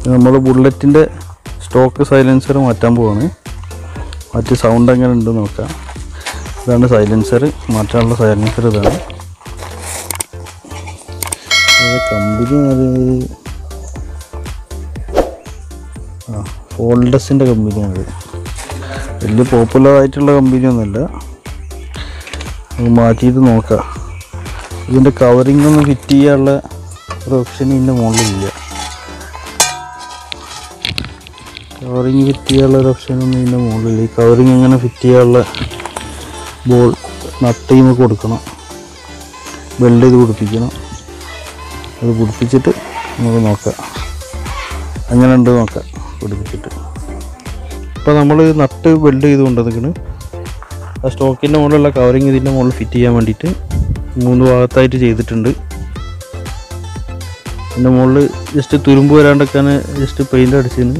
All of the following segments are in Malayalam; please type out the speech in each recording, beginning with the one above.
നമ്മൾ ബുള്ളറ്റിൻ്റെ സ്റ്റോക്ക് സൈലൻസർ മാറ്റാൻ പോവാണ് മാറ്റി സൗണ്ട് എങ്ങനെ ഉണ്ട് നോക്കാം ഇതാണ് സൈലൻസർ മാറ്റാനുള്ള സൈലൻസർ ഇതാണ് കമ്പനി ആ ഫോൾഡസിൻ്റെ കമ്പനിയാണ് വലിയ പോപ്പുലർ ആയിട്ടുള്ള കമ്പനിയൊന്നുമല്ല നമുക്ക് മാറ്റിയിട്ട് നോക്കാം ഇതിൻ്റെ കവറിംഗ് ഒന്നും ഫിറ്റ് ചെയ്യാനുള്ള ഒരു ഓപ്ഷൻ ഇതിൻ്റെ മുകളിലില്ല കവറിങ് ഫിറ്റ് ചെയ്യാനുള്ള ഒരു ഓപ്ഷൻ ഒന്നും ഇതിൻ്റെ മുകളിലില്ല ഈ കവറിങ് എങ്ങനെ ഫിറ്റ് ചെയ്യാനുള്ള ബോൾ നട്ട് ചെയ്യുമ്പോൾ കൊടുക്കണം വെൽഡ് ചെയ്ത് പിടിപ്പിക്കണം അത് പിടിപ്പിച്ചിട്ട് നമുക്ക് നോക്കാം അങ്ങനെ ഉണ്ട് നോക്കാം പിടിപ്പിച്ചിട്ട് ഇപ്പോൾ നമ്മൾ നട്ട് വെൽഡ് ചെയ്ത് കൊണ്ടുവന്നിരിക്കുന്നു ആ സ്റ്റോക്കിൻ്റെ മുകളിലുള്ള കവറിങ് ഇതിൻ്റെ മുകളിൽ ഫിറ്റ് ചെയ്യാൻ വേണ്ടിയിട്ട് മൂന്ന് ഭാഗത്തായിട്ട് ചെയ്തിട്ടുണ്ട് ഇതിൻ്റെ മുകളിൽ ജസ്റ്റ് തുരുമ്പ് വരാണ്ടൊക്കെയാണ് ജസ്റ്റ് പെയിൻ്റ് അടിച്ചതിന്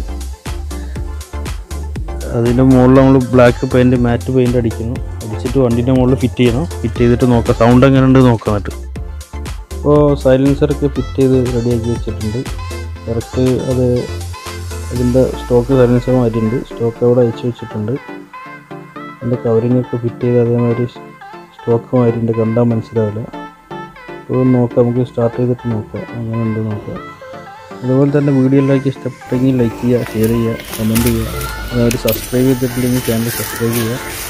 അതിൻ്റെ മുകളിൽ നമ്മൾ ബ്ലാക്ക് പെയിൻറ്റ് മാറ്റ് പെയിൻറ്റ് അടിക്കുന്നു അടിച്ചിട്ട് വണ്ടീൻ്റെ മുകളിൽ ഫിറ്റ് ചെയ്യണം ഫിറ്റ് ചെയ്തിട്ട് നോക്കാം സൗണ്ട് എങ്ങനെ ഉണ്ട് നോക്കാം എന്നിട്ട് ഇപ്പോൾ സൈലൻസറൊക്കെ ഫിറ്റ് ചെയ്ത് റെഡിയാക്കി വെച്ചിട്ടുണ്ട് കറക്റ്റ് അത് അതിൻ്റെ സ്റ്റോക്ക് സൈലൻസർ മാറ്റിയിട്ടുണ്ട് സ്റ്റോക്ക് അവിടെ അയച്ചു വെച്ചിട്ടുണ്ട് അതിൻ്റെ കവറിങ് ഒക്കെ ഫിറ്റ് ചെയ്ത് അതേമാതിരി സ്റ്റോക്ക് മാറ്റിയിട്ടുണ്ട് കണ്ടാൽ മനസ്സിലാവില്ല അപ്പോൾ നോക്കാം നമുക്ക് സ്റ്റാർട്ട് ചെയ്തിട്ട് നോക്കാം അങ്ങനെ ഉണ്ട് നോക്കാം അതുപോലെ തന്നെ വീഡിയോ ലൈക്ക് ഇഷ്ടപ്പെട്ടെങ്കിൽ ലൈക്ക് ചെയ്യുക ഷെയർ ചെയ്യുക കമൻറ്റ് ചെയ്യുക അതുമാതിരി സബ്സ്ക്രൈബ് ചെയ്തിട്ടില്ലെങ്കിൽ ചാനൽ സബ്സ്ക്രൈബ് ചെയ്യുക